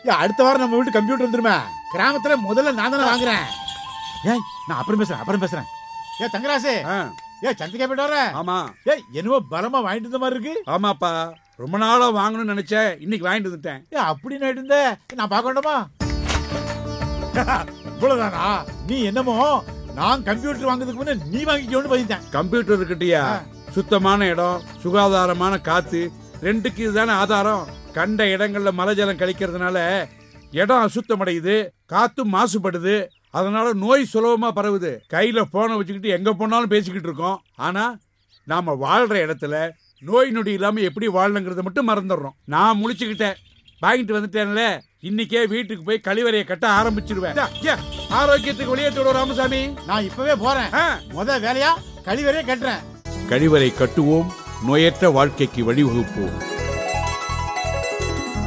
ஏன் அடுத்த வாரம் நம்ம வீட்டு கம்ப்யூட்டர் வந்துருமே கிராமத்துல முதல்ல நான் தானே வாங்குறேன் ஏய் நான் அப்புறம் பேசுறேன் அப்புறம் பேசுறேன் ஏ தங்கராசு ஆ, ஏ சந்திரிக்கா போயிட்டு வர ஆமா ஏய் என்னவோ பலமா வாங்கிட்டு இருந்த மாதிரி இருக்கு ஆமாப்பா ரொம்ப நாளா வாங்கணும்னு நினைச்சேன் இன்னைக்கு வாங்கிட்டு வந்துட்டேன் ஏ அப்படி நான் இருந்த நான் பார்க்க வேண்டாமா இவ்வளவுதானா நீ என்னமோ நான் கம்ப்யூட்டர் வாங்குறதுக்கு முன்ன நீ வாங்கிக்கோன்னு பதித்தேன் கம்ப்யூட்டர் இருக்கட்டியா ஆ. சுத்தமான இடம் சுகாதாரமான காத்து ரெண்டுக்கு இதுதானே ஆதாரம் கண்ட இடங்கள்ல மலை ஜலம் கழிக்கிறதுனால இடம் அசுத்தமடையுது காத்தும் மாசுபடுது அதனால நோய் சுலபமா பரவுது கையில போனை வச்சுக்கிட்டு எங்க போனாலும் பேசிக்கிட்டு இருக்கோம் ஆனா நாம வாழ்ற இடத்துல நோய் நொடி இல்லாம எப்படி வாழணுங்கிறத மட்டும் மறந்துடுறோம் நான் முழிச்சுக்கிட்டேன் வாங்கிட்டு வந்துட்டேன்ல இன்னைக்கே வீட்டுக்கு போய் கழிவறையை கட்ட ஆரம்பிச்சிருவேன் இந்தா, இங்க, ஆரோக்கியத்துக்கு வெளியேற்றோட ராமசாமி நான் இப்பவே போறேன் ஆ. முத வேலையா கழிவறையே கட்டுறேன் கழிவறை கட்டுவோம் நோயற்ற வாழ்க்கைக்கு வழிவகுப்போம்